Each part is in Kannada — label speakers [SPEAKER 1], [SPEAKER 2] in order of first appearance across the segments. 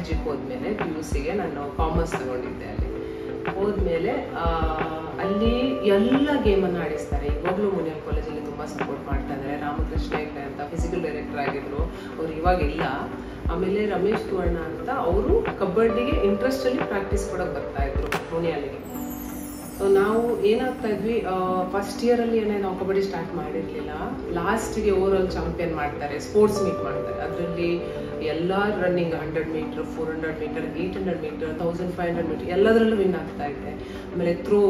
[SPEAKER 1] ಕಾಲೇಜಿಗೆ ಹೋದ್ಮೇಲೆ ಪಿ ಯು ಸಿಗೆ ನಾನು ಕಾಮರ್ಸ್ ತಗೊಂಡಿದ್ದೆ ಅಲ್ಲಿ ಹೋದ್ಮೇಲೆ ಆ, ಅಲ್ಲಿ ಎಲ್ಲ ಗೇಮನ್ನು ಆಡಿಸ್ತಾರೆ ಇವಾಗಲೂ ಮುನಿಯಲ್ ಕಾಲೇಜಲ್ಲಿ ತುಂಬ ಸಪೋರ್ಟ್ ಮಾಡ್ತಾ ಇದ್ದಾರೆ ರಾಮಕೃಷ್ಣ ಹೆಗ್ಡೆ ಅಂತ ಫಿಸಿಕಲ್ ಡೈರೆಕ್ಟರ್ ಆಗಿದ್ರು ಅವ್ರು ಇವಾಗ ಇಲ್ಲ ಆಮೇಲೆ ರಮೇಶ್ ಸುವರ್ಣ ಅಂತ ಅವರು ಕಬಡ್ಡಿಗೆ ಇಂಟ್ರೆಸ್ಟಲ್ಲಿ ಪ್ರಾಕ್ಟೀಸ್ ಕೊಡೋಕೆ ಬರ್ತಾ ಇದ್ರು ಮುನಿಯಲ್ಲಿಗೆ ಸೊ ನಾವು ಏನಾಗ್ತಾ ಇದ್ವಿ ಫಸ್ಟ್ ಇಯರಲ್ಲಿ ಏನೇ ನಾವು ಕಬಡ್ಡಿ ಸ್ಟಾರ್ಟ್ ಮಾಡಿರಲಿಲ್ಲ ಲಾಸ್ಟಿಗೆ ಓವರ್ ಆಲ್ ಚಾಂಪಿಯನ್ ಮಾಡ್ತಾರೆ ಸ್ಪೋರ್ಟ್ಸ್ ಮೀಟ್ ಮಾಡ್ತಾರೆ ಅದರಲ್ಲಿ ಎಲ್ಲ running hundred metre four hundred metre eight hundred metre thousand five hundred metre ಎಲ್ಲದರಲ್ಲೂ ವಿನ್ ಆಗ್ತಾ ಇದೆ ಆಮೇಲೆ ಥ್ರೋ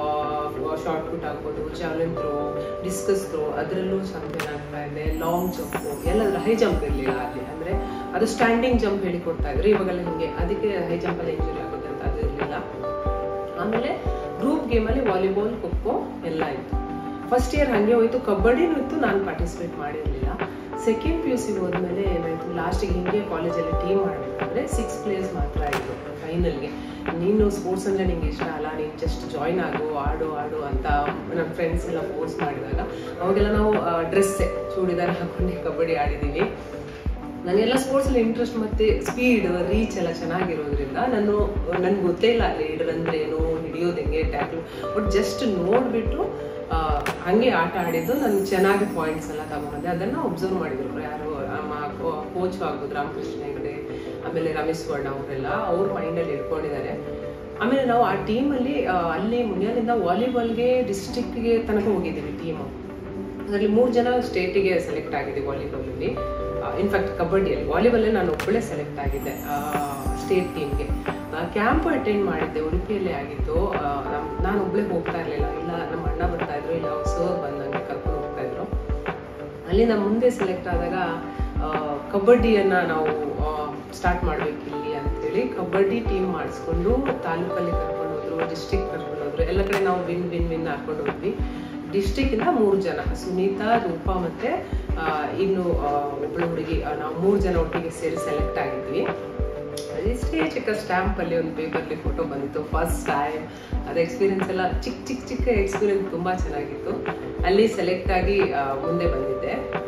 [SPEAKER 1] ಶಾರ್ಟ್ ಪುಟ್ ಆಗ್ಬೋದು ಜಾವ್ಲಿನ್ ಥ್ರೋ ಡಿಸ್ಕಸ್ ಥ್ರೋ ಅದರಲ್ಲೂ ಚಾಂಪಿಯನ್ ಆಗ್ತಾ ಇದೆ ಲಾಂಗ್ ಜಂಪು ಎಲ್ಲದರ ಹೈ ಜಂಪ್ ಇರಲಿಲ್ಲ ಅಲ್ಲಿ ಅಂದರೆ ಅದು ಸ್ಟ್ಯಾಂಡಿಂಗ್ ಜಂಪ್ ಹೇಳಿ ಕೊಡ್ತಾ ಇದ್ರು ಇವಾಗೆಲ್ಲ ಹಿಂಗೆ ಅದಕ್ಕೆ ಹೈ ಜಂಪಲ್ಲಿ ಇಂಜುರಿ ಆಗುತ್ತೆ ಅಂತ ಅದು ಇರಲಿಲ್ಲ ಆಮೇಲೆ ಗ್ರೂಪ್ ಗೇಮಲ್ಲಿ ವಾಲಿಬಾಲ್ ಖೋಖೋ ಎಲ್ಲ ಇತ್ತು ಫಸ್ಟ್ ಇಯರ್ ಹಾಗೆ ಹೋಯ್ತು ಕಬಡ್ಡಿನೂ ಇತ್ತು ನಾನು ಪಾರ್ಟಿಸಿಪೇಟ್ ಮಾಡಿರಲಿಲ್ಲ ಸೆಕೆಂಡ್ ಪಿ ಯು ಸಿ ಹೋದ್ಮೇಲೆ ಏನಾಯಿತು ಲಾಸ್ಟಿಗೆ ಹಿಂಗೆ ಕಾಲೇಜಲ್ಲಿ ಟೀಮ್ ಮಾಡಬೇಕಾದ್ರೆ ಸಿಕ್ಸ್ ಪ್ಲೇಯರ್ಸ್ ಮಾತ್ರ ಇತ್ತು ಫೈನಲ್ಗೆ ನೀನು ಸ್ಪೋರ್ಟ್ಸ್ ಅಂದರೆ ನಿಂಗೆ ಇಷ್ಟ ಅಲ್ಲ ನೀನು ಜಸ್ಟ್ ಜಾಯ್ನ್ ಆಗು ಆಡು ಆಡು ಅಂತ ನನ್ನ ಫ್ರೆಂಡ್ಸ್ ಎಲ್ಲ ಫೋರ್ಸ್ ಮಾಡಿದಾಗ ಅವಾಗೆಲ್ಲ ನಾವು ಡ್ರೆಸ್ಸೇ ಚೂಡಿದಾರ ಹಾಕೊಂಡು ಕಬಡ್ಡಿ ಆಡಿದ್ದೀವಿ ನನಗೆಲ್ಲ ಸ್ಪೋರ್ಟ್ಸಲ್ಲಿ ಇಂಟ್ರೆಸ್ಟ್ ಮತ್ತು ಸ್ಪೀಡ್ ರೀಚ್ ಎಲ್ಲ ಚೆನ್ನಾಗಿರೋದ್ರಿಂದ ನಾನು ನನ್ಗೆ ಗೊತ್ತೇ ಇಲ್ಲ ಲೀಡರ್ ಅಂದ್ರೆ ಏನು ಹಿಡಿಯೋದು ಹೆಂಗೆ ಟ್ಯಾಕ್ಲ್ ಬಟ್ ಜಸ್ಟ್ ನೋಡಿಬಿಟ್ಟು ಹಂಗೆ ಆಟ ಆಡಿದ್ದು ನನಗೆ ಚೆನ್ನಾಗಿ ಪಾಯಿಂಟ್ಸ್ ಎಲ್ಲ ತಗೊಂಬಂದೆ ಅದನ್ನು ಒಬ್ಸರ್ವ್ ಮಾಡಿದ್ರು ಯಾರು ನಮ್ಮ ಕೋಚ್ ಆಗ್ಬೋದು ರಾಮಕೃಷ್ಣ ಹೆಗಡೆ ಆಮೇಲೆ ರಮೇಶ್ ವರ್ಣ ಅವರೆಲ್ಲ ಅವ್ರ ಮೈಂಡಲ್ಲಿ ಇಟ್ಕೊಂಡಿದ್ದಾರೆ ಆಮೇಲೆ ನಾವು ಆ ಟೀಮಲ್ಲಿ ಅಲ್ಲಿ ಮುನಿಯಾಲಿಂದ ವಾಲಿಬಾಲ್ಗೆ ಡಿಸ್ಟಿಕ್ಗೆ ತನಕ ಹೋಗಿದ್ದೀವಿ ಟೀಮು ಅದರಲ್ಲಿ ಮೂರು ಜನ ಸ್ಟೇಟಿಗೆ ಸೆಲೆಕ್ಟ್ ಆಗಿದೆ ವಾಲಿಬಾಲಲ್ಲಿ ಇನ್ಫ್ಯಾಕ್ಟ್ ಕಬಡ್ಡಿಯಲ್ಲಿ ವಾಲಿಬಾಲಲ್ಲಿ ನಾನು ಒಬ್ಬಳೇ ಸೆಲೆಕ್ಟ್ ಆಗಿದ್ದೆ ಸ್ಟೇಟ್ ಟೀಮ್ಗೆ ಕ್ಯಾಂಪ್ ಅಟೆಂಡ್ ಮಾಡಿದ್ದೆ ಉಡುಪಿಯಲ್ಲೇ ಆಗಿತ್ತು ಆ, ನಮ್- ನಾನು ಒಬ್ಬಳೇ ಹೋಗ್ತಾ ಇರಲಿಲ್ಲ ಇಲ್ಲ ನಮ್ಮ ಅಣ್ಣ ಬರ್ತಾ ಇದ್ರು ಇಲ್ಲ ಅವ್ರು ಸರ್ ಬಂದಂಗೆ ಕರ್ಕೊಂಡು ಹೋಗ್ತಾ ಇದ್ರು ಅಲ್ಲಿ ನಮ್ಮ ಮುಂದೆ ಸೆಲೆಕ್ಟ್ ಆದಾಗ ಆ, ಕಬಡ್ಡಿಯನ್ನ ನಾವು ಸ್ಟಾರ್ಟ್ ಮಾಡ್ಬೇಕು ಇಲ್ಲಿ ಅಂತೇಳಿ ಕಬಡ್ಡಿ ಟೀಮ್ ಮಾಡಿಸ್ಕೊಂಡು ತಾಲೂಕಲ್ಲಿ ಕರ್ಕೊಂಡು ಹೋದ್ರು ಡಿಸ್ಟಿಕ್ ಕರ್ಕೊಂಡು ಹೋದ್ರು ಎಲ್ಲ ಕಡೆ ನಾವು ವಿನ್ ವಿನ್ ವಿನ್ ಹಾಕೊಂಡು ಹೋದ್ವಿ ಡಿಸ್ಟಿಕ್ಕಿಂದ ಮೂರು ಜನ ಸುನೀತಾ ರೂಪಾ ಮತ್ತೆ ಆ, ಇನ್ನು ಆ, ಒಬ್ಳು ಹುಡುಗಿ ಆ, ನಾವು ಮೂರು ಜನ ಒಟ್ಟಿಗೆ ಸೇರಿ ಸೆಲೆಕ್ಟ್ ಆಗಿದ್ವಿ ಇಷ್ಟೇ ಚಿಕ್ಕ ಸ್ಟ್ಯಾಂಪಲ್ಲಿ ಒಂದು ಪೇಪರ್ಲಿ ಫೋಟೋ ಬಂತು ಫಸ್ಟ್ ಟೈಮ್ ಅದು ಎಕ್ಸ್ಪೀರಿಯನ್ಸ್ ಎಲ್ಲ ಚಿಕ್ಕ ಚಿಕ್ಕ ಚಿಕ್ಕ ಎಕ್ಸ್ಪೀರಿಯನ್ಸ್ ತುಂಬ ಚೆನ್ನಾಗಿತ್ತು ಅಲ್ಲಿ ಸೆಲೆಕ್ಟ್ ಆಗಿ ಆ, ಮುಂದೆ ಬಂದಿದ್ದೆ